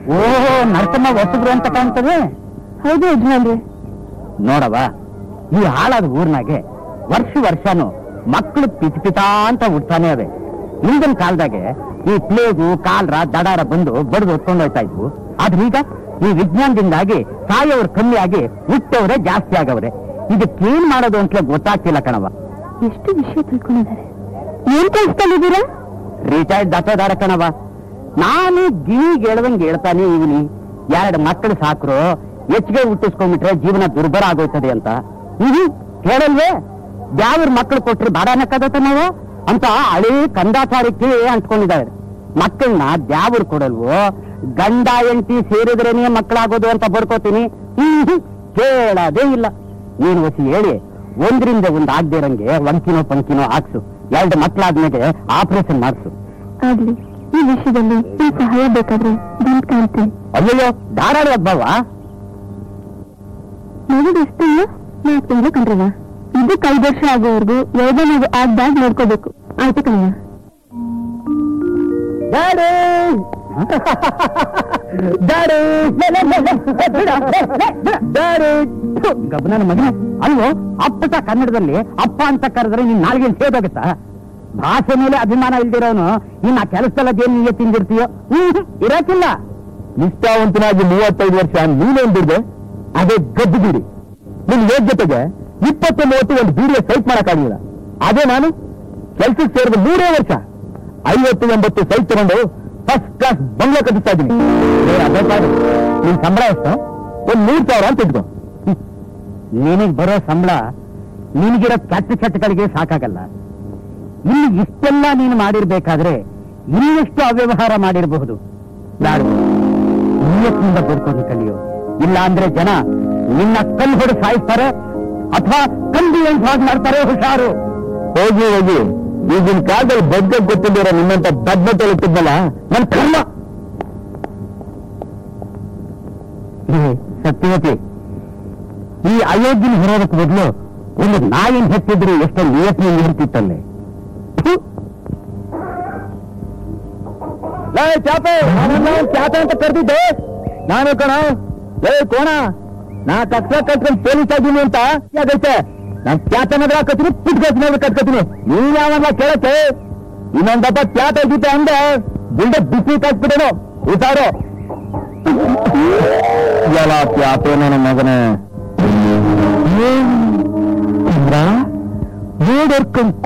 ಓ ನರಸಮ್ಮ ಹೊಸಬ್ರು ಅಂತ ಕಾಣ್ತದೆ ಹೌದು ಯಜಮಾನ್ರೆ ನೋಡವ ಈ ಹಾಳಾದ ಊರ್ನಾಗೆ ವರ್ಷ ವರ್ಷನೂ ಮಕ್ಕಳು ಪಿಚ್ ಪಿತಾ ಅಂತ ಹುಡ್ತಾನೆ ಅವೆ ಹಿಂದಿನ ಕಾಲದಾಗೆ ಈ ಪ್ಲೇಗು ಕಾಲ್ರ ದಡಾರ ಬಂದು ಬಡ್ದು ಹೊತ್ಕೊಂಡು ಹೋಯ್ತಾ ಇದ್ವು ಆದ್ರೆ ಈಗ ಈ ವಿಜ್ಞಾನದಿಂದಾಗಿ ಸಾಯೋರು ಕಮ್ಮಿ ಆಗಿ ಹುಟ್ಟವ್ರೆ ಜಾಸ್ತಿ ಆಗವ್ರೆ ಇದಕ್ಕೇನ್ ಮಾಡೋದು ಅಂತಲೇ ಗೊತ್ತಾಗ್ತಿಲ್ಲ ಕಣವ ಎಷ್ಟು ವಿಷಯ ತಿಳ್ಕೊಂಡಿದ್ದಾರೆ ಏನ್ ಕೆಲ್ಸದಲ್ಲಿದ್ದೀರಾ ರಿಟೈರ್ಡ್ ದತ್ತದಾರ ಕಣವ ನಾನು ಗಿವಿಗೆ ಹೇಳ್ದಂಗೆ ಹೇಳ್ತಾನೆ ಇವನಿ ಎರಡು ಮಕ್ಕಳು ಸಾಕ್ರು ಹೆಚ್ಚಿಗೆ ಹುಟ್ಟಿಸ್ಕೊಂಡ್ಬಿಟ್ರೆ ಜೀವನ ದುರ್ಬರ ಆಗೋಯ್ತದೆ ಅಂತ ಹ್ಮ್ ಕೇಳಲ್ವೇ ಯಾವ್ರ ಮಕ್ಕಳು ಕೊಟ್ರೆ ಬಾಡನಕ್ಕದತ್ತ ನಾವು ಅಂತ ಹಳೇ ಕಂದಾಚಾರಕ್ಕೆ ಅಂಟ್ಕೊಂಡಿದ್ದಾರೆ ಮಕ್ಕಳನ್ನ ದ್ಯಾವ್ರು ಕೊಡಲ್ವೋ ಗಂಡ ಎಂಟಿ ಸೇರಿದ್ರೇನೆ ಮಕ್ಕಳಾಗೋದು ಅಂತ ಬರ್ಕೋತೀನಿ ಹ್ಮ್ ಕೇಳೋದೇ ಇಲ್ಲ ನೀನು ಹೊಸಿ ಹೇಳಿ ಒಂದ್ರಿಂದ ಒಂದ್ ಆಗದೆ ಇರಂಗೆ ಒಂಕಿನೋ ಪಂಕಿನೋ ಹಾಕ್ಸು ಎರಡು ಮಕ್ಕಳಾದ್ಮೇಲೆ ಆಪರೇಷನ್ ಮಾಡಿಸು ಆಗ್ಲಿ ಈ ವಿಷಯದಲ್ಲಿ ಈ ಸಹಾಯ ಬೇಕಾದ್ರೆ ಬಂದ್ ಕಾಣ್ತೀನಿ ಅಯ್ಯಯ್ಯೋ ಧಾರಾಳ ಹಬ್ಬವಾ ಮಗದ ಎಷ್ಟಿಲ್ಲ ನಾಲ್ಕು ತಿಂಗಳು ಕಂಡ್ರವ ಇದಕ್ಕೆ ಐದು ವರ್ಷ ಆಗೋವರೆಗೂ ಯಾವುದೇ ಮಗು ಆಗ್ದಾಗ ನೋಡ್ಕೋಬೇಕು ಆಯ್ತು ಕಣಯ್ಯ ಡ್ಯಾಡಿ ಡ್ಯಾಡಿ ಡ್ಯಾಡಿ ಗಬ್ಬನ ಮಗನ ಅಲ್ವೋ ಅಪ್ಪಟ ಕನ್ನಡದಲ್ಲಿ ಅಪ್ಪ ಅಂತ ಕರೆದ್ರೆ ನೀನ್ ನಾಲ್ಗೆ ಸೇದೋಗುತ್ತಾ ಭಾಷೆ ಮೇಲೆ ಅಭಿಮಾನ ಇಲ್ದಿರೋನು ಇನ್ನ ಕೆಲಸದಲ್ಲದೇನು ನೀಯೇ ತಿಂದಿರ್ತೀಯೋ ಹ್ಮ್ ಇರಕ್ಕಿಲ್ಲ ನಿಷ್ಠಾವಂತನಾಗಿ ಮೂವತ್ತೈದು ವರ್ಷ ನೀನೇನ್ ಬಿಡ್ದೆ ಅದೇ ಗದ್ದು ಬೀಡಿ ನಿನ್ ಯೋಗ್ಯತೆಗೆ ಇಪ್ಪತ್ತು ಮೂವತ್ತು ಒಂದು ಬೀಡಿಯ ಸೈಟ್ ಮಾಡಕ್ಕಾಗಿಲ್ಲ ಅದೇ ನಾನು ಕೆಲ್ಸಕ್ಕೆ ಸೇರಿದ ಮೂರೇ ವರ್ಷ ಐವತ್ತು ಎಂಬತ್ತು ಸೈಟ್ ತಗೊಂಡು ಫಸ್ಟ್ ಕ್ಲಾಸ್ ಬಂಗ್ಲಾ ಕಟ್ಟಿಸ್ತಾ ಇದ್ದೀನಿ ಏ, ಅದೇ ಪಾಡು. ನಿನ್ ಸಂಬಳ ಎಷ್ಟು ಒಂದ್ ಮೂರ್ ಸಾವಿರ ಅಂತ ಇಟ್ಕೋ ನಿನಗ್ ಬರೋ ಸಂಬಳ ನಿನಗಿರೋ ಕೆಟ್ಟ ಚಟಗಳಿಗೆ ಸಾಕಾಗಲ್ಲ ಇಲ್ಲಿ ಇಷ್ಟೆಲ್ಲ ನೀನು ಮಾಡಿರ್ಬೇಕಾದ್ರೆ ಇನ್ನೆಷ್ಟು ಅವ್ಯವಹಾರ ಮಾಡಿರಬಹುದು ನಾಡು ನಿಯತ್ತಿನಿಂದ ಬದುಕೋದು ಕಲಿಯೋ ಇಲ್ಲ ಅಂದ್ರೆ ಜನ ನಿನ್ನ ಕಲ್ಲು ಹೊಡೆ ಸಾಯಿಸ್ತಾರೆ ಅಥವಾ ಕಂದು ಹಾಗೆ ಮಾಡ್ತಾರೆ ಹುಷಾರು ಹೋಗಿ ಹೋಗಿ ಈಗಿನ ಕಾಲದಲ್ಲಿ ಬಗ್ಗೆ ಗೊತ್ತಿದ್ದೀರ ನಿನ್ನಂತ ಬದ್ಧತೆ ಇಟ್ಟಿದ್ನಲ್ಲ ನನ್ ಕರ್ಮ ಏ, ಸತ್ಯವತಿ ಈ ಅಯೋಗ್ಯನ ಹೊರೋದಕ್ಕೆ ಬದಲು ಒಂದು ನಾಯಿನ ಹೆತ್ತಿದ್ರು ಎಷ್ಟೋ ನಿಯತ್ನ ಇರ್ತಿತ್ತಲ್ಲೇ ಲೇ ಚಾಪೆ ನಾನನ್ನ ಚಾಪೆ ಅಂತ ಕರೆದಿದ್ದೆ ನಾನು ಕಣ ಲೇ ಕೋಣ ನಾ ಕಷ್ಟ ಕಟ್ಕೊಂಡು ಪೊಲೀಸ್ ಆಗಿನಿ ಅಂತ ಯಾಕೈತೆ ನಾನ್ ಚಾಪೆ ನಗರ ಕತ್ತೀನಿ ಪುಟ್ಕೋತೀನಿ ಕಟ್ಕೋತೀನಿ ನೀನ್ ಯಾವನ್ನ ಕೇಳಕ್ಕೆ ಇನ್ನೊಂದಪ್ಪ ಚಾಪೆ ಗೀತೆ ಅಂದೆ ಬಿಲ್ಡೆ ಬಿಸಿ ಕಟ್ಬಿಡೋನು ಹುಷಾರು ಎಲ್ಲ ಚಾಪೆ ನನ್ನ ಮಗನೇ ನೋಡೋರ್ಕೊಂಡ್